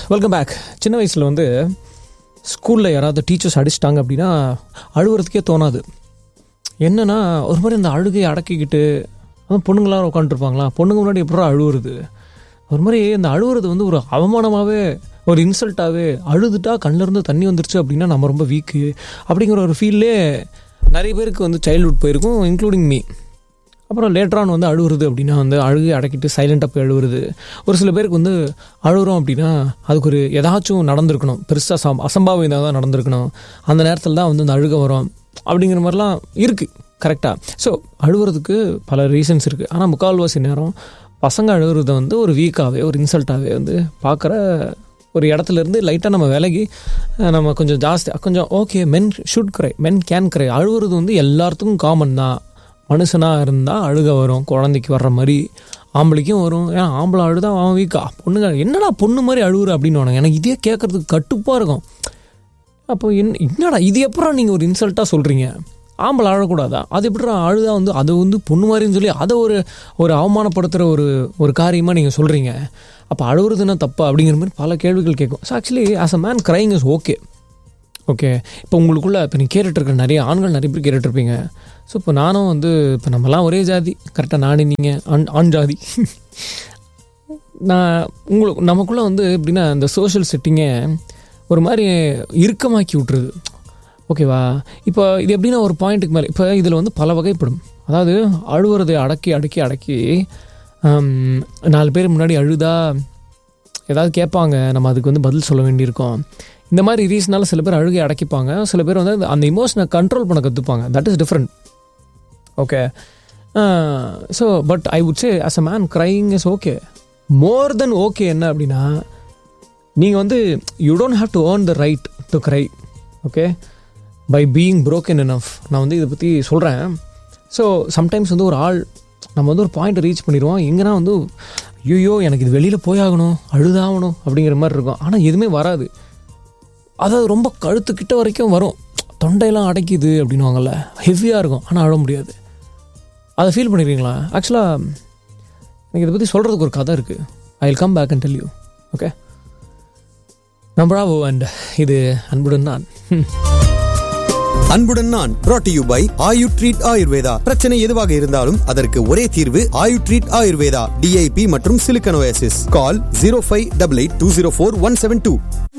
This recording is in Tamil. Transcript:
வெல்கம் பேக் சின்ன வயசில் வந்து ஸ்கூலில் யாராவது டீச்சர்ஸ் அடிச்சிட்டாங்க அப்படின்னா அழுவுறதுக்கே தோணாது என்னன்னா ஒரு மாதிரி அந்த அழுகையை அடக்கிக்கிட்டு அதான் பொண்ணுங்களாம் உட்காந்துருப்பாங்களா பொண்ணுங்க முன்னாடி எப்படா அழுவுறது ஒரு மாதிரி அந்த அழுவுறது வந்து ஒரு அவமானமாகவே ஒரு இன்சல்ட்டாகவே அழுதுட்டா கண்ணிலேருந்து தண்ணி வந்துருச்சு அப்படின்னா நம்ம ரொம்ப வீக்கு அப்படிங்கிற ஒரு ஃபீல்லே நிறைய பேருக்கு வந்து சைல்ட்ஹுட் போயிருக்கும் இன்க்ளூடிங் மீ அப்புறம் லேட்டரான் வந்து அழுவுறது அப்படின்னா வந்து அழுகை அடக்கிட்டு சைலண்டாக போய் அழுவுறது ஒரு சில பேருக்கு வந்து அழுகுறோம் அப்படின்னா அதுக்கு ஒரு ஏதாச்சும் நடந்திருக்கணும் பெருசாக சம் அசம்பாவிதம் தான் நடந்திருக்கணும் அந்த நேரத்தில் தான் வந்து அந்த அழுகை வரும் அப்படிங்கிற மாதிரிலாம் இருக்குது கரெக்டாக ஸோ அழுவுறதுக்கு பல ரீசன்ஸ் இருக்குது ஆனால் முக்கால்வாசி நேரம் பசங்க அழுகுறத வந்து ஒரு வீக்காகவே ஒரு இன்சல்ட்டாகவே வந்து பார்க்குற ஒரு இடத்துல இருந்து லைட்டாக நம்ம விலகி அஹ், நம்ம கொஞ்சம் ஜாஸ்தி கொஞ்சம் okay men should cry men can cry அழுகுறது வந்து எல்லாத்துக்கும் காமன் தான் மனுஷனாக இருந்தால் அழுக வரும் குழந்தைக்கு வர்ற மாதிரி ஆம்பளைக்கும் வரும் ஏன் ஆம்பளை அழுதா அவன் வீக்கா பொண்ணுங்க என்னடா பொண்ணு மாதிரி அழுகுற அப்படின்னு எனக்கு இதே கேட்குறதுக்கு கட்டுப்பாக இருக்கும் அப்போ என் என்னடா இது எப்படா நீங்கள் ஒரு இன்சல்ட்டாக சொல்கிறீங்க ஆம்பளை அழக்கூடாதா அது எப்படிடா அழுதா வந்து அது வந்து பொண்ணு மாதிரின்னு சொல்லி அதை ஒரு ஒரு அவமானப்படுத்துகிற ஒரு ஒரு காரியமாக நீங்கள் சொல்கிறீங்க அப்போ அழுகுறதுன்னா தப்பா அப்படிங்கிற மாதிரி பல கேள்விகள் கேட்கும் so actually as a man crying is okay okay இப்போ உங்களுக்குள்ள இப்போ நீங்கள் கேட்டுட்ருக்க நிறைய ஆண்கள் நிறைய பேர் கேட்டுட்ருப்பீங்க ஸோ இப்போ நானும் வந்து இப்போ நம்மலாம் ஒரே ஜாதி கரெக்டாக நானே நீங்கள் ஆண் ஆண் ஜாதி நான் உங்களுக்கு நமக்குள்ளே வந்து எப்படின்னா இந்த சோஷியல் செட்டிங்கை ஒரு மாதிரி இறுக்கமாக்கி விட்டுருது ஓகேவா இப்போ இது எப்படின்னா ஒரு பாயிண்ட்டுக்கு மேலே இப்போ இதில் வந்து பல வகைப்படும் அதாவது அழுவுறதை அடக்கி அடக்கி அடக்கி ஹம், நாலு பேர் முன்னாடி அழுதா ஏதாவது கேட்பாங்க நம்ம அதுக்கு வந்து பதில் சொல்ல வேண்டியிருக்கோம் இந்த மாதிரி ரீசனால சில பேர் அழுகை அடக்கிப்பாங்க சில பேர் வந்து அந்த- அந்த இமோஷனை கண்ட்ரோல் பண்ண கற்றுப்பாங்க that is different okay so but I would say as a man crying is okay more than okay என்ன அப்படின்னா நீங்கள் வந்து you don't have to earn the right to cry okay by being broken enough நான் வந்து இதை பற்றி சொல்கிறேன் ஸோ சம்டைம்ஸ் வந்து ஒரு ஆள் நம்ம வந்து ஒரு பாயிண்ட் ரீச் பண்ணிடுவோம் எங்கன்னா வந்து ஐயோ எனக்கு இது வெளியில் போயாகணும் அழுதாகணும் அப்படிங்கிற மாதிரி இருக்கும் ஆனால் எதுவுமே வராது அதாவது ரொம்ப கழுத்துக்கிட்ட வரைக்கும் வரும் தொண்டையெல்லாம் அடைக்குது அப்படின்னுவாங்கல்ல ஹெவியாக இருக்கும் ஆனால் அழ முடியாது அதை ஃபீல் பண்ணிடுறீங்களா ஆக்சுவலாக எனக்கு இதை பற்றி சொல்கிறதுக்கு ஒரு கதை இருக்குது I will come back and tell you okay நம்பராவோ அண்ட் இது அன்புடன் நான் ம். அன்புடன் நான் brought to you by Ayu treat Ayurveda பிரச்சனை எதுவாக இருந்தாலும் அதற்கு ஒரே தீர்வு ஆயு ட்ரீட் ஆயுர்வேதா டிஐபி மற்றும் சிலிக்கனோசிஸ் call zero five double eight two zero four one seven two